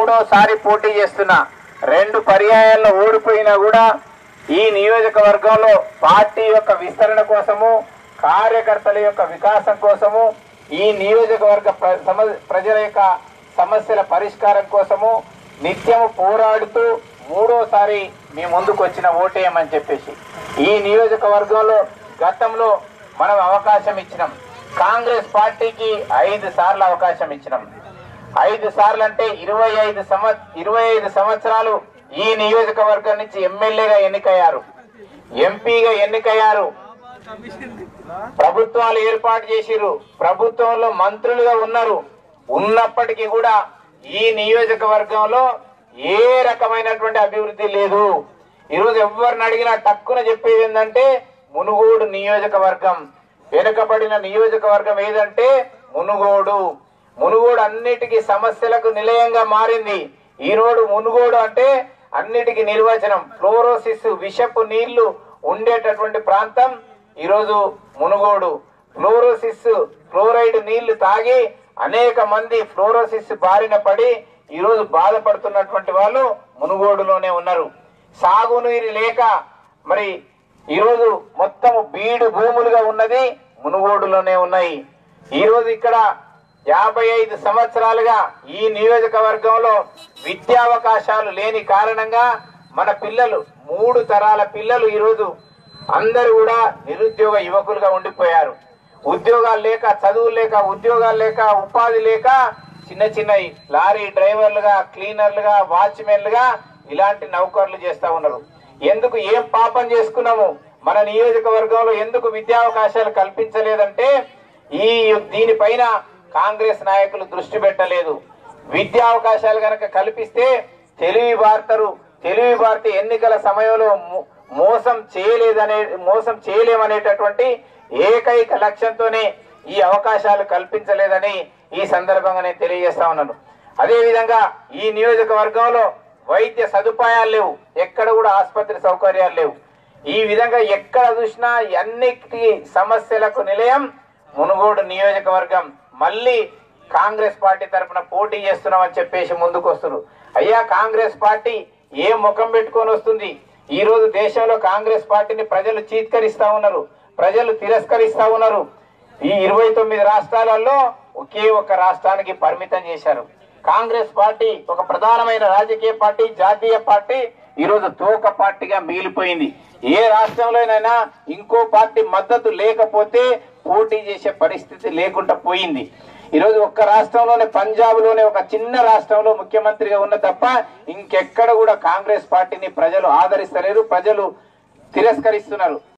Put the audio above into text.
మూడోసారి పోటీ చేస్తున్నా రెండు పర్యాయాల్లో ఓడిపోయినా కూడా ఈ నియోజకవర్గంలో పార్టీ యొక్క విస్తరణ కోసము కార్యకర్తల యొక్క వికాసం కోసము ఈ నియోజకవర్గ ప్ర- సమ- ప్రజల యొక్క సమస్యల పరిష్కారం కోసము నిత్యము పోరాడుతూ మూడోసారి మీ ముందుకు వచ్చిన ఓటేయమని చెప్పేసి ఈ నియోజకవర్గంలో గతంలో మనం అవకాశం ఇచ్చినాం కాంగ్రెస్ పార్టీకి ఐదు సార్లు అవకాశం ఇచ్చినాం ఐదు సార్లు అంటే ఇరవై ఐదు సంవ ఇరవై ఐదు సంవత్సరాలు ఈ నియోజకవర్గం నుంచి ఎమ్మెల్యేగా ఎన్నికయ్యారు ఎంపీగా ఎన్నికయ్యారు ప్రభుత్వాలు ఏర్పాటు చేసిర్రు ప్రభుత్వంలో మంత్రులుగా ఉన్నారు ఉన్నప్పటికీ కూడా ఈ నియోజకవర్గంలో ఏ రకమైనటువంటి అభివృద్ధి లేదు ఈరోజు ఎవరిని అడిగినా టక్కున చెప్పేది ఏంటంటే మునుగోడు నియోజకవర్గం వెనుకబడిన నియోజకవర్గం ఏదంటే మునుగోడు మునుగోడు అన్నిటికీ సమస్యలకు నిలయంగా మారింది ఈరోడు మునుగోడు అంటే అన్నిటికీ నిర్వచనం ఫ్లోరోసిస్ విషపు నీళ్లు ఉండేటటువంటి ప్రాంతం ఈరోజు మునుగోడు ఫ్లోరోసిస్ ఫ్లోరైడ్ నీళ్లు తాగి అనేక మంది ఫ్లోరోసిస్ బారిన పడి ఈరోజు బాధపడుతున్నటువంటి వాళ్ళు మునుగోడులోనే ఉన్నారు సాగునీరు లేక మరి ఈరోజు మొత్తం బీడు భూములుగా ఉన్నది మునుగోడులోనే ఉన్నాయి ఈరోజు ఇక్కడ యాభై ఐదు సంవత్సరాలుగా ఈ నియోజకవర్గంలో విద్యావకాశాలు లేని కారణంగా మన పిల్లలు మూడు తరాల పిల్లలు ఈరోజు అందరూ కూడా నిరుద్యోగ యువకులుగా ఉండిపోయారు ఉద్యోగాలు లేక చదువులు లేక ఉద్యోగాలు లేక ఉపాధి లేక చిన్న చిన్న లారీ డ్రైవర్లుగా క్లీనర్లుగా వాచ్మెన్లుగా ఇలాంటి నౌకర్లు చేస్తా ఉన్నారు ఎందుకు ఏం పాపం చేసుకున్నాము మన నియోజకవర్గంలో ఎందుకు విద్యావకాశాలు కల్పించలేదంటే ఈ దీనిపైన కాంగ్రెస్ నాయకులు దృష్టి పెట్టలేదు విద్యావకాశాలు గనక కల్పిస్తే తెలివి వార్తరు తెలివి వార్త ఎన్నికల సమయంలో మో- మోసం చేయలేదనే మోసం చేయలేమనేటటువంటి ఏకైక లక్ష్యంతోనే ఈ అవకాశాలు కల్పించలేదని ఈ సందర్భంగా నేను తెలియజేస్తా ఉన్నాను అదే విధంగా ఈ నియోజకవర్గంలో వైద్య సదుపాయాలు లేవు ఎక్కడ కూడా ఆసుపత్రి సౌకర్యాలు లేవు ఈ విధంగా ఎక్కడ చూసినా అన్నిటి సమస్యలకు నిలయం మునుగోడు నియోజకవర్గం మళ్ళీ కాంగ్రెస్ పార్టీ తరఫున పోటీ చేస్తున్నామని చెప్పేసి ముందుకు వస్తున్నారు అయ్యా కాంగ్రెస్ పార్టీ ఏ ముఖం పెట్టుకొని వస్తుంది ఈ రోజు దేశంలో కాంగ్రెస్ పార్టీని ప్రజలు చీత్కరిస్తా ఉన్నారు ప్రజలు తిరస్కరిస్తా ఉన్నారు ఈ ఇరవై తొమ్మిది రాష్ట్రాలలో ఒకే ఒక రాష్ట్రానికి పరిమితం చేశారు కాంగ్రెస్ పార్టీ ఒక ప్రధానమైన రాజకీయ పార్టీ జాతీయ పార్టీ ఈ రోజు తోక పార్టీగా మిగిలిపోయింది ఏ రాష్ట్రంలోనైనా ఇంకో పార్టీ మద్దతు లేకపోతే పోటీ చేసే పరిస్థితి లేకుండా పోయింది ఈరోజు ఒక్క రాష్ట్రంలోనే పంజాబ్ లోనే ఒక చిన్న రాష్ట్రంలో ముఖ్యమంత్రిగా ఉన్న తప్ప ఇంకెక్కడ కూడా కాంగ్రెస్ పార్టీని ప్రజలు ఆదరిస్తలేరు ప్రజలు తిరస్కరిస్తున్నారు